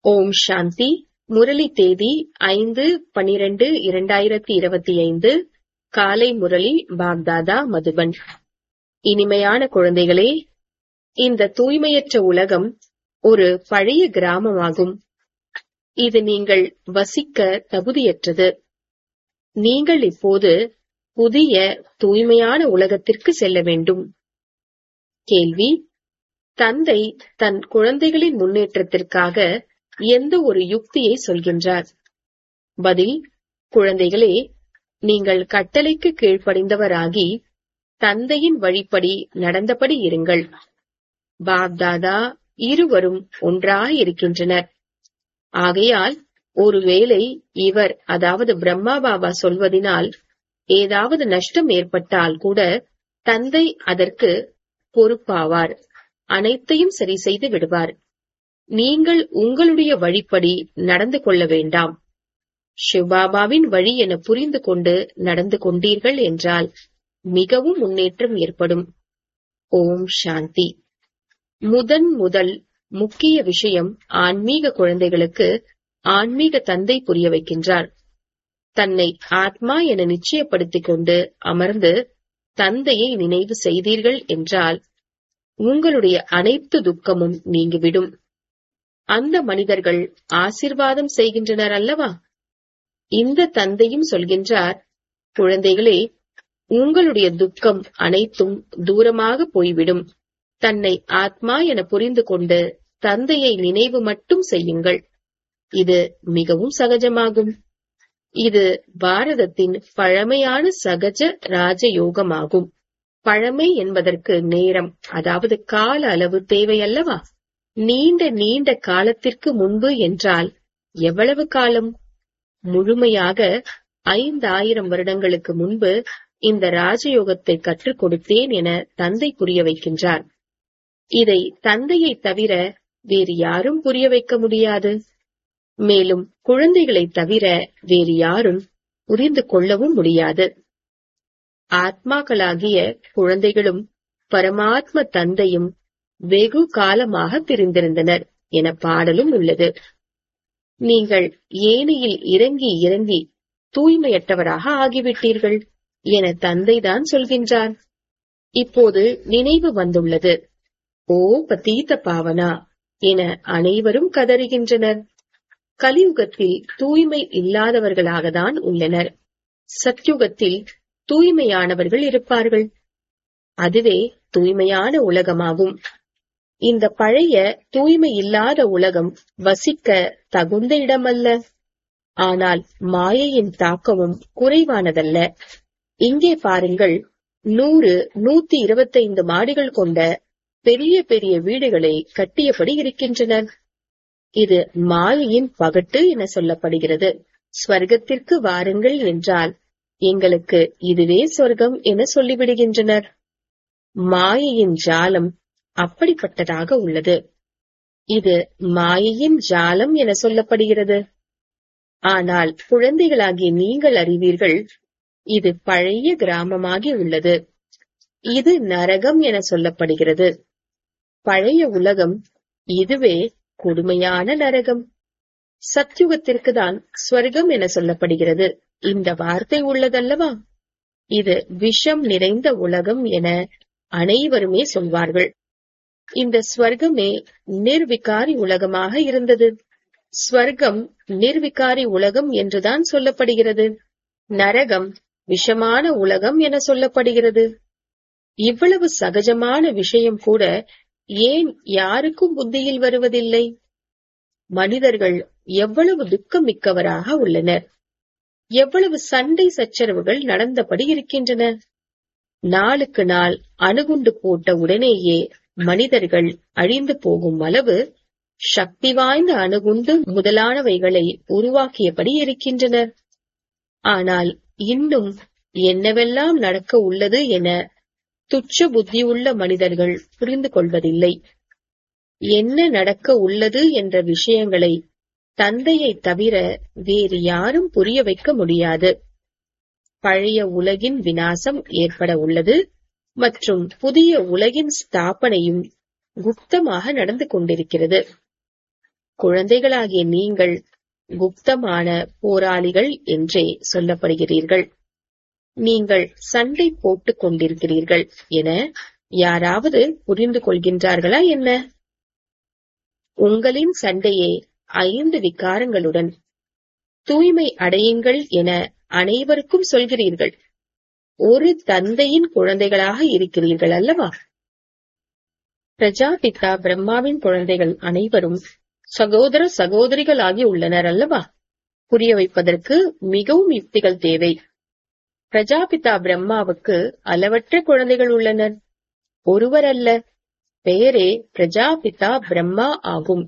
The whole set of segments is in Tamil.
ஓம் சாந்தி முரளி தேதி ஐந்து பனிரெண்டு இரண்டாயிரத்தி இருபத்தி ஐந்து காலை முரளி பாப்தாதா மதுபன் இனிமையான குழந்தைகளே இந்த தூய்மையற்ற உலகம் ஒரு பழைய கிராமமாகும் இது நீங்கள் வசிக்க தகுதியற்றது நீங்கள் இப்போது புதிய தூய்மையான உலகத்திற்கு செல்ல வேண்டும் கேள்வி தந்தை தன் குழந்தைகளின் முன்னேற்றத்திற்காக எந்த ஒரு யுக்தியை சொல்கின்றார் பதில் குழந்தைகளே நீங்கள் கட்டளைக்கு கீழ்ப்படிந்தவராகி தந்தையின் வழிப்படி நடந்தபடி இருங்கள் பாப்தாதா இருவரும் ஒன்றாயிருக்கின்றனர் ஆகையால் ஒருவேளை இவர் அதாவது பிரம்மா பாபா சொல்வதினால் ஏதாவது நஷ்டம் ஏற்பட்டால் கூட தந்தை அதற்கு பொறுப்பாவார் அனைத்தையும் சரி செய்து விடுவார் நீங்கள் உங்களுடைய வழிப்படி நடந்து கொள்ள வேண்டாம் சிவபாபாவின் வழி என புரிந்து கொண்டு நடந்து கொண்டீர்கள் என்றால் மிகவும் முன்னேற்றம் ஏற்படும் ஓம் சாந்தி முதன் முதல் முக்கிய விஷயம் ஆன்மீக குழந்தைகளுக்கு ஆன்மீக தந்தை புரிய வைக்கின்றார் தன்னை ஆத்மா என நிச்சயப்படுத்திக் கொண்டு அமர்ந்து தந்தையை நினைவு செய்தீர்கள் என்றால் உங்களுடைய அனைத்து துக்கமும் நீங்கிவிடும் அந்த மனிதர்கள் ஆசிர்வாதம் செய்கின்றனர் அல்லவா இந்த தந்தையும் சொல்கின்றார் குழந்தைகளே உங்களுடைய துக்கம் அனைத்தும் தூரமாக போய்விடும் தன்னை ஆத்மா என புரிந்து கொண்டு தந்தையை நினைவு மட்டும் செய்யுங்கள் இது மிகவும் சகஜமாகும் இது பாரதத்தின் பழமையான சகஜ ராஜயோகமாகும் பழமை என்பதற்கு நேரம் அதாவது கால அளவு தேவை அல்லவா நீண்ட நீண்ட காலத்திற்கு முன்பு என்றால் எவ்வளவு காலம் முழுமையாக ஐந்தாயிரம் வருடங்களுக்கு முன்பு இந்த ராஜயோகத்தை கற்றுக் கொடுத்தேன் என தந்தை புரிய வைக்கின்றார் இதை தந்தையை தவிர வேறு யாரும் புரிய வைக்க முடியாது மேலும் குழந்தைகளை தவிர வேறு யாரும் புரிந்து கொள்ளவும் முடியாது ஆத்மாக்களாகிய குழந்தைகளும் பரமாத்ம தந்தையும் வெகு காலமாக தெரிந்திருந்தனர் என பாடலும் உள்ளது நீங்கள் ஏனையில் இறங்கி இறங்கி தூய்மையற்றவராக ஆகிவிட்டீர்கள் என தந்தைதான் சொல்கின்றார் இப்போது நினைவு வந்துள்ளது ஓ பதீத பாவனா என அனைவரும் கதறுகின்றனர் கலியுகத்தில் தூய்மை இல்லாதவர்களாகத்தான் உள்ளனர் சத்யுகத்தில் தூய்மையானவர்கள் இருப்பார்கள் அதுவே தூய்மையான உலகமாகும் இந்த பழைய தூய்மை இல்லாத உலகம் வசிக்க தகுந்த இடமல்ல ஆனால் மாயையின் தாக்கமும் குறைவானதல்ல இங்கே பாருங்கள் நூறு நூத்தி இருபத்தைந்து மாடிகள் கொண்ட பெரிய பெரிய வீடுகளை கட்டியபடி இருக்கின்றனர் இது மாயையின் பகட்டு என சொல்லப்படுகிறது ஸ்வர்க்கத்திற்கு வாருங்கள் என்றால் எங்களுக்கு இதுவே சொர்க்கம் என சொல்லிவிடுகின்றனர் மாயையின் ஜாலம் அப்படிப்பட்டதாக உள்ளது இது மாயையின் ஜாலம் என சொல்லப்படுகிறது ஆனால் குழந்தைகளாகிய நீங்கள் அறிவீர்கள் இது பழைய கிராமமாகி உள்ளது இது நரகம் என சொல்லப்படுகிறது பழைய உலகம் இதுவே கொடுமையான நரகம் சத்யுகத்திற்கு தான் ஸ்வர்க்கம் என சொல்லப்படுகிறது இந்த வார்த்தை உள்ளதல்லவா இது விஷம் நிறைந்த உலகம் என அனைவருமே சொல்வார்கள் இந்த ஸ்வர்க்கமே நிர்விகாரி உலகமாக இருந்தது ஸ்வர்க்கம் நிர்விகாரி உலகம் என்றுதான் சொல்லப்படுகிறது நரகம் விஷமான உலகம் என சொல்லப்படுகிறது இவ்வளவு சகஜமான விஷயம் கூட ஏன் யாருக்கும் புத்தியில் வருவதில்லை மனிதர்கள் எவ்வளவு துக்கம் மிக்கவராக உள்ளனர் எவ்வளவு சண்டை சச்சரவுகள் நடந்தபடி இருக்கின்றன நாளுக்கு நாள் அணுகுண்டு போட்ட உடனேயே மனிதர்கள் அழிந்து போகும் அளவு சக்தி வாய்ந்த அணுகுண்டு முதலானவைகளை உருவாக்கியபடி இருக்கின்றனர் ஆனால் இன்னும் என்னவெல்லாம் நடக்க உள்ளது என துச்ச புத்தியுள்ள மனிதர்கள் புரிந்து கொள்வதில்லை என்ன நடக்க உள்ளது என்ற விஷயங்களை தந்தையை தவிர வேறு யாரும் புரிய வைக்க முடியாது பழைய உலகின் வினாசம் ஏற்பட உள்ளது மற்றும் புதிய உலகின் ஸ்தாபனையும் குப்தமாக நடந்து கொண்டிருக்கிறது குழந்தைகளாகிய நீங்கள் குப்தமான போராளிகள் என்றே சொல்லப்படுகிறீர்கள் நீங்கள் சண்டை போட்டுக் கொண்டிருக்கிறீர்கள் என யாராவது புரிந்து கொள்கின்றார்களா என்ன உங்களின் சண்டையே ஐந்து விகாரங்களுடன் தூய்மை அடையுங்கள் என அனைவருக்கும் சொல்கிறீர்கள் ஒரு தந்தையின் குழந்தைகளாக இருக்கிறீர்கள் அல்லவா பிரஜாபிதா பிரம்மாவின் குழந்தைகள் அனைவரும் சகோதர சகோதரிகளாகி உள்ளனர் அல்லவா புரிய வைப்பதற்கு மிகவும் யுக்திகள் தேவை பிரஜாபிதா பிரம்மாவுக்கு அளவற்ற குழந்தைகள் உள்ளனர் ஒருவர் அல்ல பெயரே பிரஜாபிதா பிரம்மா ஆகும்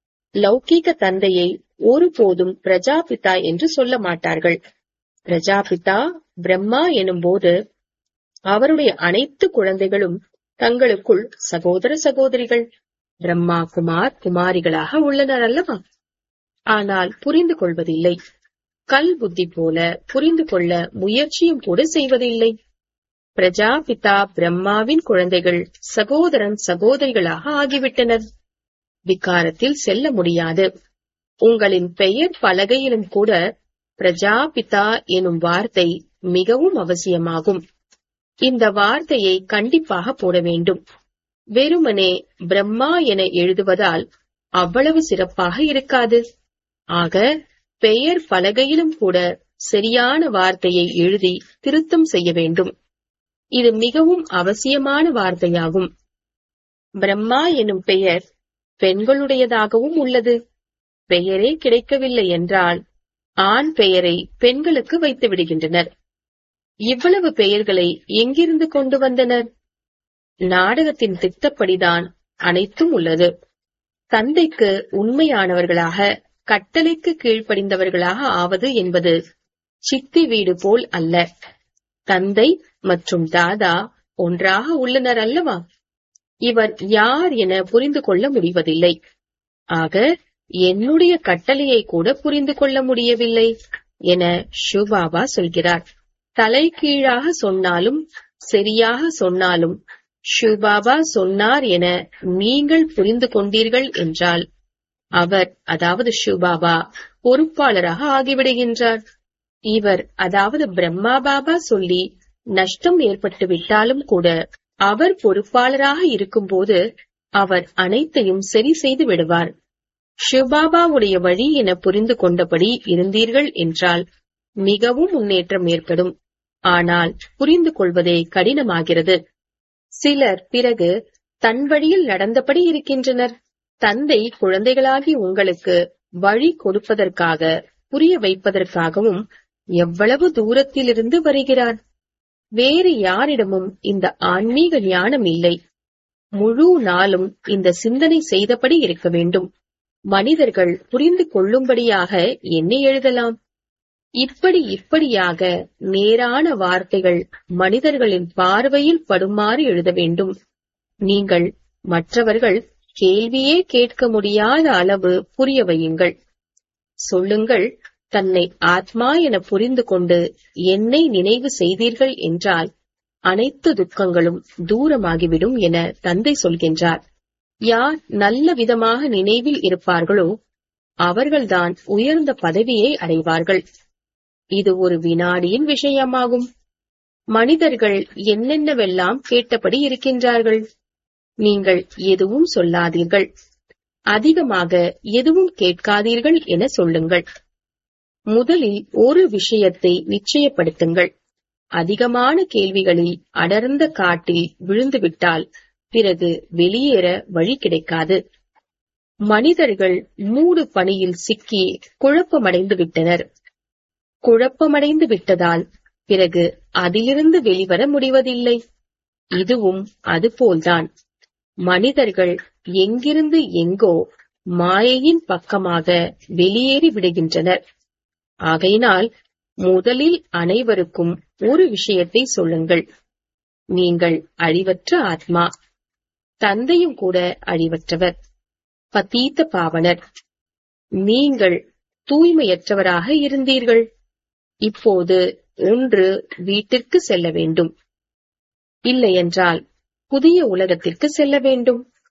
லௌகீக தந்தையை ஒருபோதும் பிரஜாபிதா என்று சொல்ல மாட்டார்கள் பிரஜாபிதா பிரம்மா எனும்போது அவருடைய அனைத்து குழந்தைகளும் தங்களுக்குள் சகோதர சகோதரிகள் பிரம்மா குமார் குமாரிகளாக உள்ளனர் அல்லவா ஆனால் புரிந்து கொள்வதில்லை கல் புத்தி போல புரிந்து கொள்ள முயற்சியும் கூட செய்வதில்லை பிரஜாபிதா பிரம்மாவின் குழந்தைகள் சகோதரன் சகோதரிகளாக ஆகிவிட்டனர் விகாரத்தில் செல்ல முடியாது உங்களின் பெயர் பலகையிலும் கூட பிரஜாபிதா எனும் வார்த்தை மிகவும் அவசியமாகும் இந்த வார்த்தையை கண்டிப்பாக போட வேண்டும் வெறுமனே பிரம்மா என எழுதுவதால் அவ்வளவு சிறப்பாக இருக்காது ஆக பெயர் பலகையிலும் கூட சரியான வார்த்தையை எழுதி திருத்தம் செய்ய வேண்டும் இது மிகவும் அவசியமான வார்த்தையாகும் பிரம்மா எனும் பெயர் பெண்களுடையதாகவும் உள்ளது பெயரே கிடைக்கவில்லை என்றால் ஆண் பெயரை பெண்களுக்கு வைத்து விடுகின்றனர் இவ்வளவு பெயர்களை எங்கிருந்து கொண்டு வந்தனர் நாடகத்தின் திட்டப்படிதான் அனைத்தும் உள்ளது தந்தைக்கு உண்மையானவர்களாக கட்டளைக்கு கீழ்ப்படிந்தவர்களாக ஆவது என்பது சித்தி வீடு போல் அல்ல தந்தை மற்றும் தாதா ஒன்றாக உள்ளனர் அல்லவா இவர் யார் என புரிந்து கொள்ள முடிவதில்லை ஆக என்னுடைய கட்டளையை கூட புரிந்து கொள்ள முடியவில்லை என ஷுபாபா சொல்கிறார் தலை கீழாக சொன்னாலும் சரியாக சொன்னாலும் ஷுபாபா சொன்னார் என நீங்கள் புரிந்து கொண்டீர்கள் என்றால் அவர் அதாவது ஷுபாபா பொறுப்பாளராக ஆகிவிடுகின்றார் இவர் அதாவது பிரம்மா பாபா சொல்லி நஷ்டம் ஏற்பட்டு விட்டாலும் கூட அவர் பொறுப்பாளராக இருக்கும்போது அவர் அனைத்தையும் சரி செய்து விடுவார் சிவபாபாவுடைய வழி என புரிந்து கொண்டபடி இருந்தீர்கள் என்றால் மிகவும் முன்னேற்றம் ஏற்படும் ஆனால் புரிந்து கொள்வதே கடினமாகிறது சிலர் பிறகு தன் வழியில் நடந்தபடி இருக்கின்றனர் தந்தை குழந்தைகளாகி உங்களுக்கு வழி கொடுப்பதற்காக புரிய வைப்பதற்காகவும் எவ்வளவு தூரத்திலிருந்து வருகிறார் வேறு யாரிடமும் இந்த ஆன்மீக ஞானம் இல்லை முழு நாளும் இந்த சிந்தனை செய்தபடி இருக்க வேண்டும் மனிதர்கள் புரிந்து கொள்ளும்படியாக என்ன எழுதலாம் இப்படி இப்படியாக நேரான வார்த்தைகள் மனிதர்களின் பார்வையில் படுமாறு எழுத வேண்டும் நீங்கள் மற்றவர்கள் கேள்வியே கேட்க முடியாத அளவு புரிய வையுங்கள் சொல்லுங்கள் தன்னை ஆத்மா என புரிந்து கொண்டு என்னை நினைவு செய்தீர்கள் என்றால் அனைத்து துக்கங்களும் தூரமாகிவிடும் என தந்தை சொல்கின்றார் யார் நல்ல விதமாக நினைவில் இருப்பார்களோ அவர்கள்தான் உயர்ந்த பதவியை அடைவார்கள் இது ஒரு வினாடியின் விஷயமாகும் மனிதர்கள் என்னென்னவெல்லாம் கேட்டபடி இருக்கின்றார்கள் நீங்கள் எதுவும் சொல்லாதீர்கள் அதிகமாக எதுவும் கேட்காதீர்கள் என சொல்லுங்கள் முதலில் ஒரு விஷயத்தை நிச்சயப்படுத்துங்கள் அதிகமான கேள்விகளில் அடர்ந்த காட்டில் விழுந்துவிட்டால் பிறகு வெளியேற வழி கிடைக்காது மனிதர்கள் மூடு பணியில் சிக்கி குழப்பமடைந்து விட்டனர் குழப்பமடைந்து விட்டதால் பிறகு அதிலிருந்து வெளிவர முடிவதில்லை இதுவும் அதுபோல்தான் மனிதர்கள் எங்கிருந்து எங்கோ மாயையின் பக்கமாக வெளியேறி விடுகின்றனர் ஆகையினால் முதலில் அனைவருக்கும் ஒரு விஷயத்தை சொல்லுங்கள் நீங்கள் அழிவற்ற ஆத்மா தந்தையும் கூட அழிவற்றவர் பதீத்த பாவனர் நீங்கள் தூய்மையற்றவராக இருந்தீர்கள் இப்போது ஒன்று வீட்டிற்கு செல்ல வேண்டும் இல்லையென்றால் புதிய உலகத்திற்கு செல்ல வேண்டும்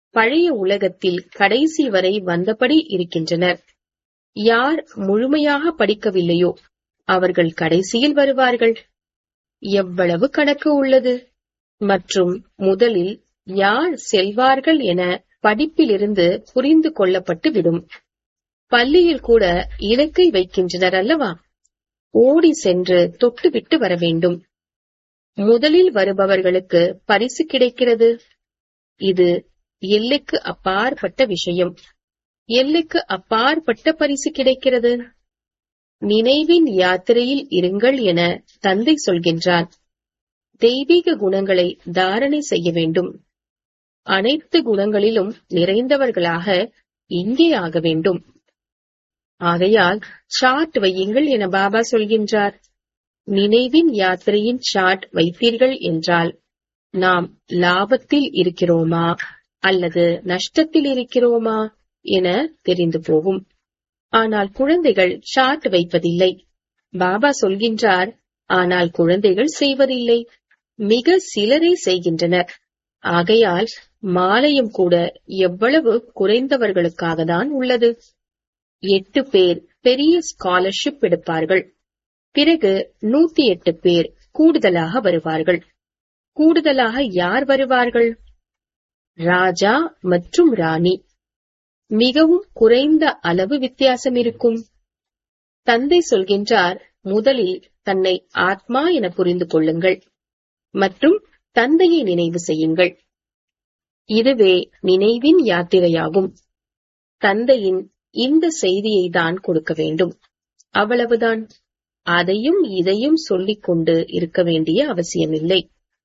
பழைய உலகத்தில் கடைசி வரை வந்தபடி இருக்கின்றனர் யார் முழுமையாக படிக்கவில்லையோ அவர்கள் கடைசியில் வருவார்கள் எவ்வளவு கணக்கு உள்ளது மற்றும் முதலில் யார் செல்வார்கள் என படிப்பிலிருந்து புரிந்து கொள்ளப்பட்டு விடும் பள்ளியில் கூட இலக்கை வைக்கின்றனர் அல்லவா ஓடி சென்று தொட்டுவிட்டு வர வேண்டும் முதலில் வருபவர்களுக்கு பரிசு கிடைக்கிறது இது எல்லைக்கு அப்பாற்பட்ட விஷயம் எல்லைக்கு அப்பாற்பட்ட பரிசு கிடைக்கிறது நினைவின் யாத்திரையில் இருங்கள் என தந்தை சொல்கின்றார் தெய்வீக குணங்களை தாரணை செய்ய வேண்டும் அனைத்து குணங்களிலும் நிறைந்தவர்களாக இங்கே ஆக வேண்டும் ஆகையால் சாட் வையுங்கள் என பாபா சொல்கின்றார் நினைவின் யாத்திரையின் சாட் வைத்தீர்கள் என்றால் நாம் லாபத்தில் இருக்கிறோமா அல்லது நஷ்டத்தில் இருக்கிறோமா என தெரிந்து போகும் ஆனால் குழந்தைகள் சாட் வைப்பதில்லை பாபா சொல்கின்றார் ஆனால் குழந்தைகள் செய்வதில்லை மிக சிலரே செய்கின்றனர் ஆகையால் மாலையும் கூட எவ்வளவு குறைந்தவர்களுக்காக தான் உள்ளது எட்டு பேர் பெரிய ஸ்காலர்ஷிப் எடுப்பார்கள் பிறகு நூத்தி எட்டு பேர் கூடுதலாக வருவார்கள் கூடுதலாக யார் வருவார்கள் ராஜா மற்றும் ராணி மிகவும் குறைந்த அளவு வித்தியாசம் இருக்கும் தந்தை சொல்கின்றார் முதலில் தன்னை ஆத்மா என புரிந்து கொள்ளுங்கள் மற்றும் தந்தையை நினைவு செய்யுங்கள் இதுவே நினைவின் யாத்திரையாகும் தந்தையின் இந்த செய்தியை தான் கொடுக்க வேண்டும் அவ்வளவுதான் அதையும் இதையும் சொல்லிக் கொண்டு இருக்க வேண்டிய அவசியமில்லை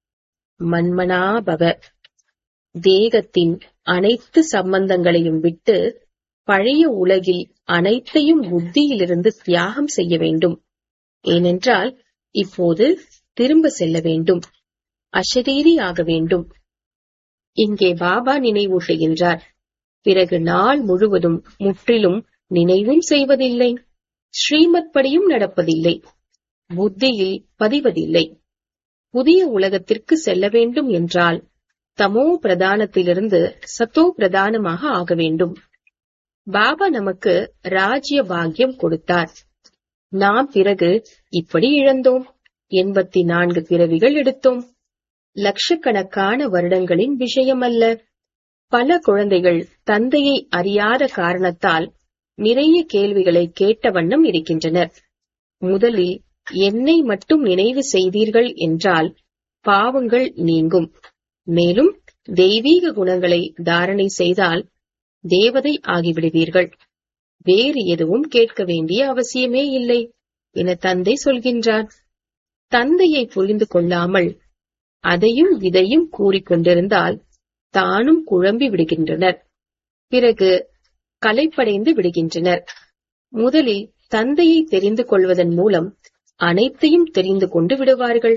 மன்மனாபவ தேகத்தின் அனைத்து சம்பந்தங்களையும் விட்டு பழைய உலகில் அனைத்தையும் புத்தியிலிருந்து தியாகம் செய்ய வேண்டும் ஏனென்றால் இப்போது திரும்ப செல்ல வேண்டும் அஷரீரி ஆக வேண்டும் இங்கே பாபா நினைவூட்டுகின்றார் பிறகு நாள் முழுவதும் முற்றிலும் நினைவும் செய்வதில்லை ஸ்ரீமத் படியும் நடப்பதில்லை புத்தியில் பதிவதில்லை புதிய உலகத்திற்கு செல்ல வேண்டும் என்றால் தமோ பிரதானத்திலிருந்து சத்தோ பிரதானமாக ஆக வேண்டும் பாபா நமக்கு ராஜ்ய பாக்கியம் கொடுத்தார் நாம் பிறகு இப்படி இழந்தோம் எண்பத்தி நான்கு பிறவிகள் எடுத்தோம் லட்சக்கணக்கான வருடங்களின் விஷயம் அல்ல பல குழந்தைகள் தந்தையை அறியாத காரணத்தால் நிறைய கேள்விகளை கேட்ட வண்ணம் இருக்கின்றனர் முதலில் என்னை மட்டும் நினைவு செய்தீர்கள் என்றால் பாவங்கள் நீங்கும் மேலும் தெய்வீக குணங்களை தாரணை செய்தால் தேவதை ஆகிவிடுவீர்கள் வேறு எதுவும் கேட்க வேண்டிய அவசியமே இல்லை என தந்தை சொல்கின்றார் தந்தையை புரிந்து கொள்ளாமல் அதையும் இதையும் கூறிக்கொண்டிருந்தால் தானும் குழம்பி விடுகின்றனர் பிறகு கலைப்படைந்து விடுகின்றனர் முதலில் தந்தையை தெரிந்து கொள்வதன் மூலம் அனைத்தையும் தெரிந்து கொண்டு விடுவார்கள்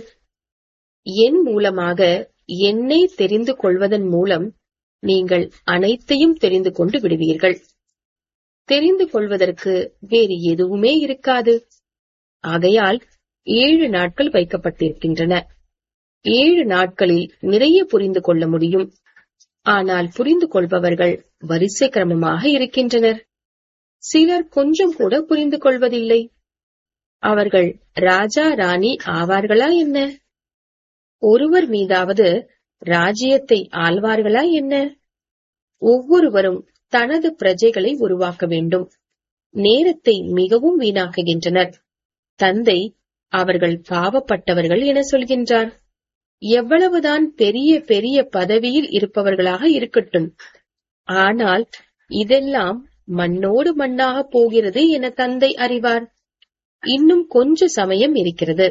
என் மூலமாக என்னை தெரிந்து கொள்வதன் மூலம் நீங்கள் அனைத்தையும் தெரிந்து கொண்டு விடுவீர்கள் தெரிந்து கொள்வதற்கு வேறு எதுவுமே இருக்காது ஆகையால் ஏழு நாட்கள் வைக்கப்பட்டிருக்கின்றன ஏழு நாட்களில் நிறைய புரிந்து கொள்ள முடியும் ஆனால் புரிந்து கொள்பவர்கள் வரிசை கிரமமாக இருக்கின்றனர் சிலர் கொஞ்சம் கூட புரிந்து கொள்வதில்லை அவர்கள் ராஜா ராணி ஆவார்களா என்ன ஒருவர் மீதாவது ராஜ்யத்தை ஆள்வார்களா என்ன ஒவ்வொருவரும் தனது பிரஜைகளை உருவாக்க வேண்டும் நேரத்தை மிகவும் வீணாக்குகின்றனர் தந்தை அவர்கள் பாவப்பட்டவர்கள் என சொல்கின்றார் எவ்வளவுதான் பெரிய பெரிய பதவியில் இருப்பவர்களாக இருக்கட்டும் ஆனால் இதெல்லாம் மண்ணோடு மண்ணாக போகிறது என தந்தை அறிவார் இன்னும் கொஞ்ச சமயம் இருக்கிறது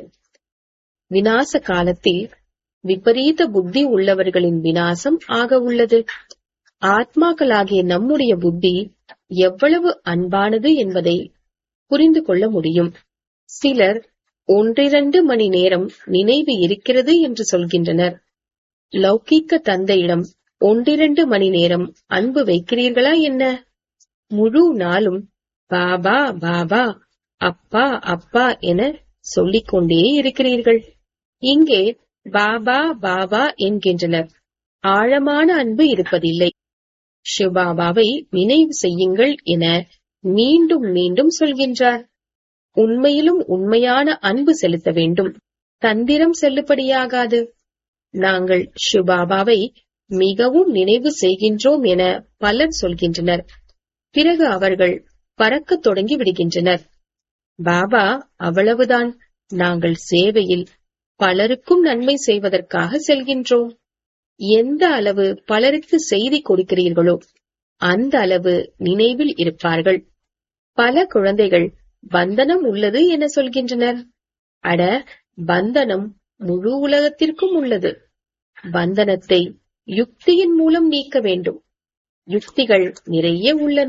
விநாச காலத்தில் விபரீத புத்தி உள்ளவர்களின் விநாசம் ஆக உள்ளது ஆத்மாக்களாகிய நம்முடைய புத்தி எவ்வளவு அன்பானது என்பதை புரிந்து கொள்ள முடியும் சிலர் ஒன்றிரண்டு மணி நேரம் நினைவு இருக்கிறது என்று சொல்கின்றனர் லௌகீக்க தந்தையிடம் ஒன்றிரண்டு மணி நேரம் அன்பு வைக்கிறீர்களா என்ன முழு நாளும் பாபா பாபா அப்பா அப்பா என சொல்லிக் கொண்டே இருக்கிறீர்கள் இங்கே பாபா பாபா என்கின்றனர் ஆழமான அன்பு இருப்பதில்லை சிவபாபாவை நினைவு செய்யுங்கள் என மீண்டும் மீண்டும் சொல்கின்றார் உண்மையிலும் உண்மையான அன்பு செலுத்த வேண்டும் தந்திரம் செல்லுபடியாகாது நாங்கள் சிவபாபாவை மிகவும் நினைவு செய்கின்றோம் என பலர் சொல்கின்றனர் பிறகு அவர்கள் பறக்கத் தொடங்கி விடுகின்றனர் பாபா அவ்வளவுதான் நாங்கள் சேவையில் பலருக்கும் நன்மை செய்வதற்காக செல்கின்றோம் எந்த அளவு பலருக்கு செய்தி கொடுக்கிறீர்களோ அந்த அளவு நினைவில் இருப்பார்கள் பல குழந்தைகள் பந்தனம் உள்ளது என சொல்கின்றனர் அட பந்தனம் முழு உலகத்திற்கும் உள்ளது பந்தனத்தை யுக்தியின் மூலம் நீக்க வேண்டும் யுக்திகள் நிறைய உள்ளன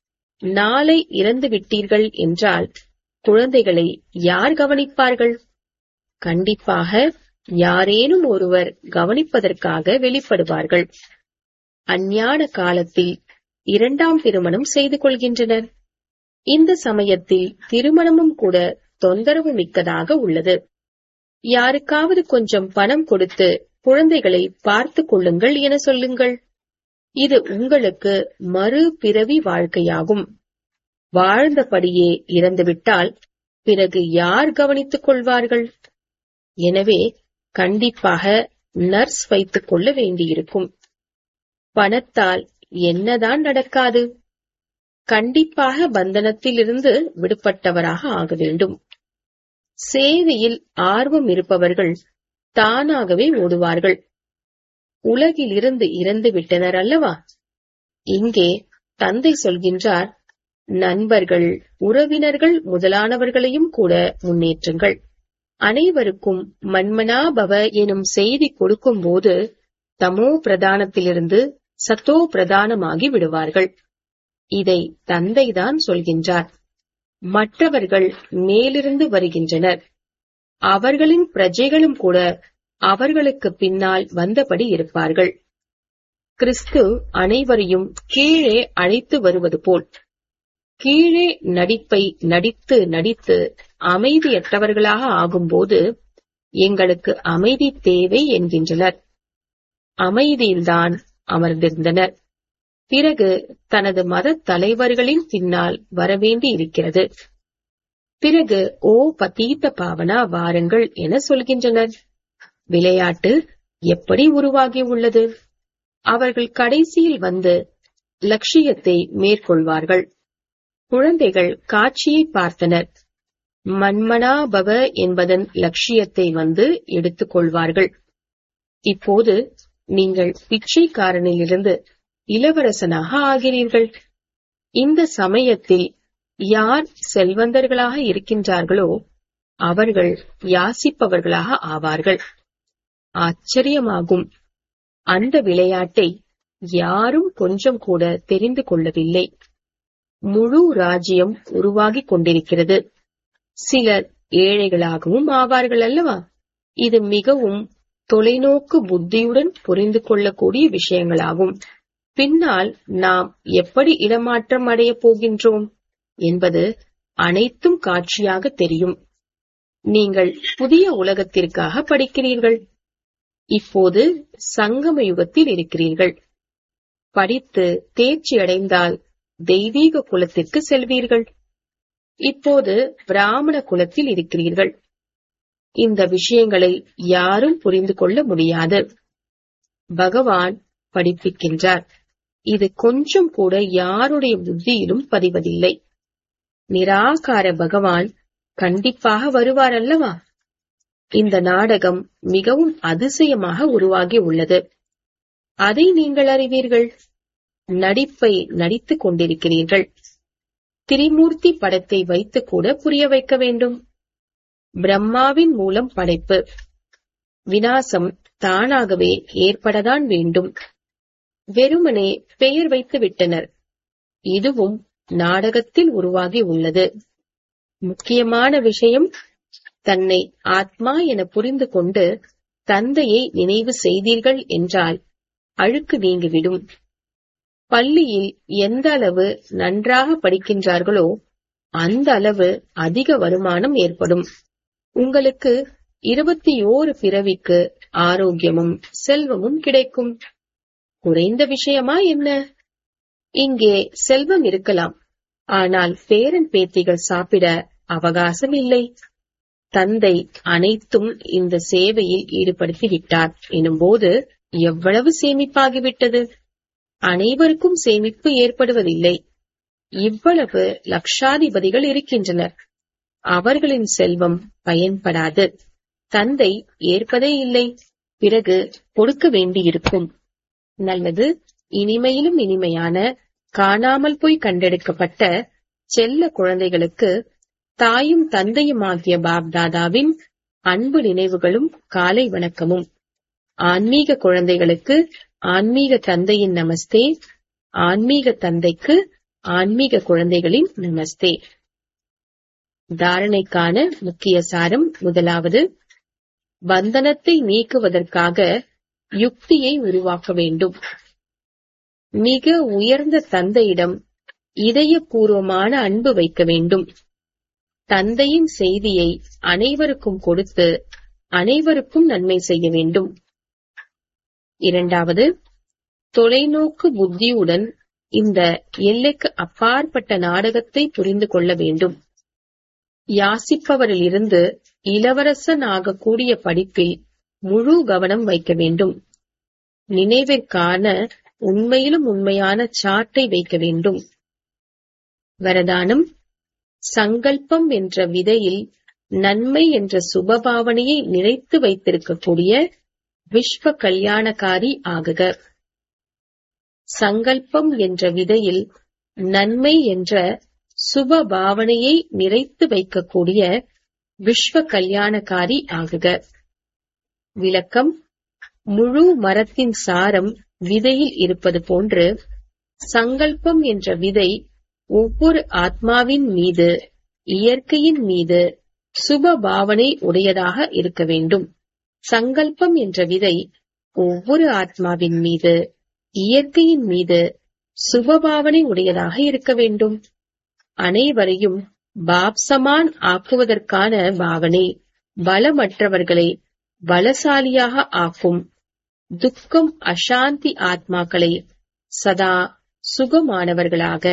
நாளை இறந்து விட்டீர்கள் என்றால் குழந்தைகளை யார் கவனிப்பார்கள் கண்டிப்பாக யாரேனும் ஒருவர் கவனிப்பதற்காக வெளிப்படுவார்கள் அஞ்ஞான காலத்தில் இரண்டாம் திருமணம் செய்து கொள்கின்றனர் இந்த சமயத்தில் திருமணமும் கூட தொந்தரவு மிக்கதாக உள்ளது யாருக்காவது கொஞ்சம் பணம் கொடுத்து குழந்தைகளை பார்த்துக் கொள்ளுங்கள் என சொல்லுங்கள் இது உங்களுக்கு மறு பிறவி வாழ்க்கையாகும் வாழ்ந்தபடியே இறந்துவிட்டால் பிறகு யார் கவனித்துக் கொள்வார்கள் எனவே கண்டிப்பாக நர்ஸ் வைத்துக் கொள்ள வேண்டியிருக்கும் பணத்தால் என்னதான் நடக்காது கண்டிப்பாக பந்தனத்திலிருந்து விடுபட்டவராக ஆக வேண்டும் சேவையில் ஆர்வம் இருப்பவர்கள் தானாகவே ஓடுவார்கள் உலகிலிருந்து இறந்து விட்டனர் அல்லவா இங்கே தந்தை சொல்கின்றார் நண்பர்கள் உறவினர்கள் முதலானவர்களையும் கூட முன்னேற்றுங்கள் அனைவருக்கும் மன்மனாபவ எனும் செய்தி கொடுக்கும் போது தமோ பிரதானத்திலிருந்து சத்தோ பிரதானமாகி விடுவார்கள் இதை தந்தைதான் சொல்கின்றார் மற்றவர்கள் மேலிருந்து வருகின்றனர் அவர்களின் பிரஜைகளும் கூட அவர்களுக்கு பின்னால் வந்தபடி இருப்பார்கள் கிறிஸ்து அனைவரையும் கீழே அழைத்து வருவது போல் கீழே நடிப்பை நடித்து நடித்து அமைதியற்றவர்களாக ஆகும்போது எங்களுக்கு அமைதி தேவை என்கின்றனர் அமைதியில்தான் அமர்ந்திருந்தனர் பிறகு தனது மத தலைவர்களின் பின்னால் வரவேண்டி இருக்கிறது பிறகு ஓ பதீத்த பாவனா வாருங்கள் என சொல்கின்றனர் விளையாட்டு எப்படி உருவாகி உள்ளது அவர்கள் கடைசியில் வந்து லட்சியத்தை மேற்கொள்வார்கள் குழந்தைகள் காட்சியை பார்த்தனர் மன்மனாபவ என்பதன் லட்சியத்தை வந்து எடுத்துக் கொள்வார்கள் இப்போது நீங்கள் பிச்சைக்காரனிலிருந்து இளவரசனாக ஆகிறீர்கள் இந்த சமயத்தில் யார் செல்வந்தர்களாக இருக்கின்றார்களோ அவர்கள் யாசிப்பவர்களாக ஆவார்கள் ஆச்சரியமாகும் அந்த விளையாட்டை யாரும் கொஞ்சம் கூட தெரிந்து கொள்ளவில்லை முழு ராஜ்யம் உருவாகிக் கொண்டிருக்கிறது சிலர் ஏழைகளாகவும் ஆவார்கள் அல்லவா இது மிகவும் தொலைநோக்கு புத்தியுடன் புரிந்து கொள்ளக்கூடிய விஷயங்களாகும் பின்னால் நாம் எப்படி இடமாற்றம் அடையப் போகின்றோம் என்பது அனைத்தும் காட்சியாக தெரியும் நீங்கள் புதிய உலகத்திற்காக படிக்கிறீர்கள் இப்போது சங்கம யுகத்தில் இருக்கிறீர்கள் படித்து தேர்ச்சி அடைந்தால் தெய்வீக குலத்திற்கு செல்வீர்கள் இப்போது பிராமண குலத்தில் இருக்கிறீர்கள் இந்த விஷயங்களை யாரும் புரிந்து கொள்ள முடியாது பகவான் படிப்பிக்கின்றார் இது கொஞ்சம் கூட யாருடைய புத்தியிலும் பதிவதில்லை நிராகார பகவான் கண்டிப்பாக வருவார் அல்லவா இந்த நாடகம் மிகவும் அதிசயமாக உருவாகி உள்ளது அதை நீங்கள் அறிவீர்கள் நடிப்பை நடித்துக் கொண்டிருக்கிறீர்கள் திரிமூர்த்தி படத்தை வைத்து கூட புரிய வைக்க வேண்டும் பிரம்மாவின் மூலம் படைப்பு வினாசம் தானாகவே ஏற்படத்தான் வேண்டும் வெறுமனே பெயர் வைத்து விட்டனர் இதுவும் நாடகத்தில் உருவாகி உள்ளது முக்கியமான விஷயம் தன்னை ஆத்மா என புரிந்து கொண்டு தந்தையை நினைவு செய்தீர்கள் என்றால் அழுக்கு நீங்கிவிடும் பள்ளியில் எந்த அளவு நன்றாக படிக்கின்றார்களோ அந்த அளவு அதிக வருமானம் ஏற்படும் உங்களுக்கு இருபத்தி ஓரு பிறவிக்கு ஆரோக்கியமும் செல்வமும் கிடைக்கும் குறைந்த விஷயமா என்ன இங்கே செல்வம் இருக்கலாம் ஆனால் பேரன் பேத்திகள் சாப்பிட அவகாசம் இல்லை தந்தை அனைத்தும் இந்த சேவையில் ஈடுபடுத்தி விட்டார் எனும்போது எவ்வளவு சேமிப்பாகிவிட்டது அனைவருக்கும் சேமிப்பு ஏற்படுவதில்லை இவ்வளவு லட்சாதிபதிகள் இருக்கின்றனர் அவர்களின் செல்வம் பயன்படாது தந்தை ஏற்பதே இல்லை பிறகு கொடுக்க வேண்டியிருக்கும் நல்லது இனிமையிலும் இனிமையான காணாமல் போய் கண்டெடுக்கப்பட்ட செல்ல குழந்தைகளுக்கு தாயும் தந்தையுமாகிய பாப்தாதாவின் அன்பு நினைவுகளும் காலை வணக்கமும் ஆன்மீக குழந்தைகளுக்கு ஆன்மீக தந்தையின் நமஸ்தே ஆன்மீக தந்தைக்கு ஆன்மீக குழந்தைகளின் நமஸ்தே தாரணைக்கான முக்கிய சாரம் முதலாவது பந்தனத்தை நீக்குவதற்காக யுக்தியை உருவாக்க வேண்டும் மிக உயர்ந்த தந்தையிடம் இதயபூர்வமான அன்பு வைக்க வேண்டும் தந்தையின் செய்தியை அனைவருக்கும் கொடுத்து அனைவருக்கும் நன்மை செய்ய வேண்டும் இரண்டாவது தொலைநோக்கு புத்தியுடன் இந்த எல்லைக்கு அப்பாற்பட்ட நாடகத்தை புரிந்து கொள்ள வேண்டும் யாசிப்பவரிலிருந்து இளவரசன் ஆகக்கூடிய படிப்பில் முழு கவனம் வைக்க வேண்டும் நினைவிற்கான உண்மையிலும் உண்மையான சாட்டை வைக்க வேண்டும் வரதானம் சங்கல்பம் என்ற விதையில் நன்மை என்ற சுபபாவனையை நிறைத்து வைத்திருக்கக்கூடிய விஸ்வ கல்யாணக்காரி ஆகுக சங்கல்பம் என்ற விதையில் நன்மை என்ற சுப பாவனையை நிறைத்து வைக்கக்கூடிய விஸ்வ கல்யாணக்காரி ஆகுக விளக்கம் முழு மரத்தின் சாரம் விதையில் இருப்பது போன்று சங்கல்பம் என்ற விதை ஒவ்வொரு ஆத்மாவின் மீது இயற்கையின் மீது சுப பாவனை உடையதாக இருக்க வேண்டும் சங்கல்பம் என்ற விதை ஒவ்வொரு ஆத்மாவின் மீது இயற்கையின் மீது சுபபாவனை உடையதாக இருக்க வேண்டும் அனைவரையும் பாப்சமான் ஆக்குவதற்கான பாவனை பலமற்றவர்களை பலசாலியாக ஆக்கும் துக்கம் அசாந்தி ஆத்மாக்களை சதா சுகமானவர்களாக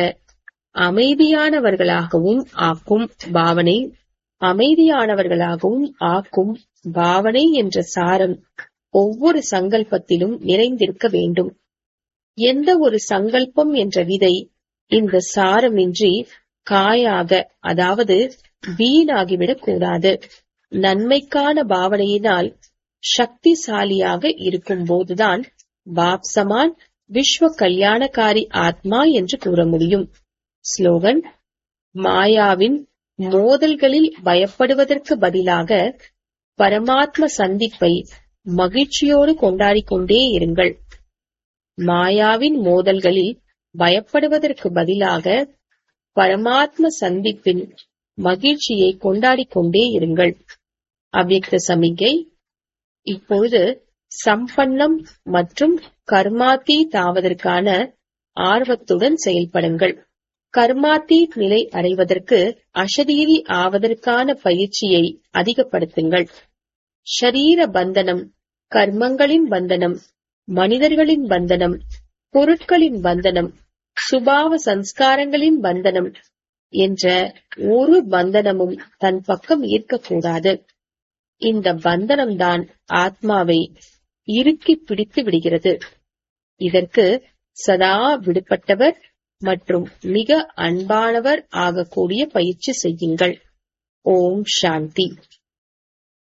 அமைதியானவர்களாகவும் ஆக்கும் பாவனை அமைதியானவர்களாகவும் ஆக்கும் பாவனை என்ற சாரம் ஒவ்வொரு சங்கல்பத்திலும் நிறைந்திருக்க வேண்டும் எந்த ஒரு சங்கல்பம் என்ற விதை இந்த சாரமின்றி காயாக அதாவது வீணாகிவிடக் கூடாது நன்மைக்கான பாவனையினால் சக்திசாலியாக இருக்கும் போதுதான் பாப்சமான் விஸ்வ கல்யாணக்காரி ஆத்மா என்று கூற முடியும் ஸ்லோகன் மாயாவின் மோதல்களில் பயப்படுவதற்கு பதிலாக பரமாத்ம சந்திப்பை மகிழ்ச்சியோடு கொண்டாடிக் கொண்டே இருங்கள் மாயாவின் மோதல்களில் பயப்படுவதற்கு பதிலாக பரமாத்ம சந்திப்பின் மகிழ்ச்சியை கொண்டாடிக் கொண்டே இருங்கள் அவ்யக்த சமிகை இப்பொழுது சம்பன்னம் மற்றும் கர்மாத்தீத் ஆவதற்கான ஆர்வத்துடன் செயல்படுங்கள் கர்மாத்தீத் நிலை அடைவதற்கு அஷரீரி ஆவதற்கான பயிற்சியை அதிகப்படுத்துங்கள் ஷரீர பந்தனம் கர்மங்களின் பந்தனம் மனிதர்களின் பந்தனம் பொருட்களின் பந்தனம் சுபாவ சம்ஸ்காரங்களின் பந்தனம் என்ற ஒரு பந்தனமும் தன் பக்கம் ஈர்க்கக்கூடாது இந்த பந்தனம்தான் ஆத்மாவை இறுக்கி பிடித்து விடுகிறது இதற்கு சதா விடுபட்டவர் மற்றும் மிக அன்பானவர் ஆகக்கூடிய பயிற்சி செய்யுங்கள் ஓம் சாந்தி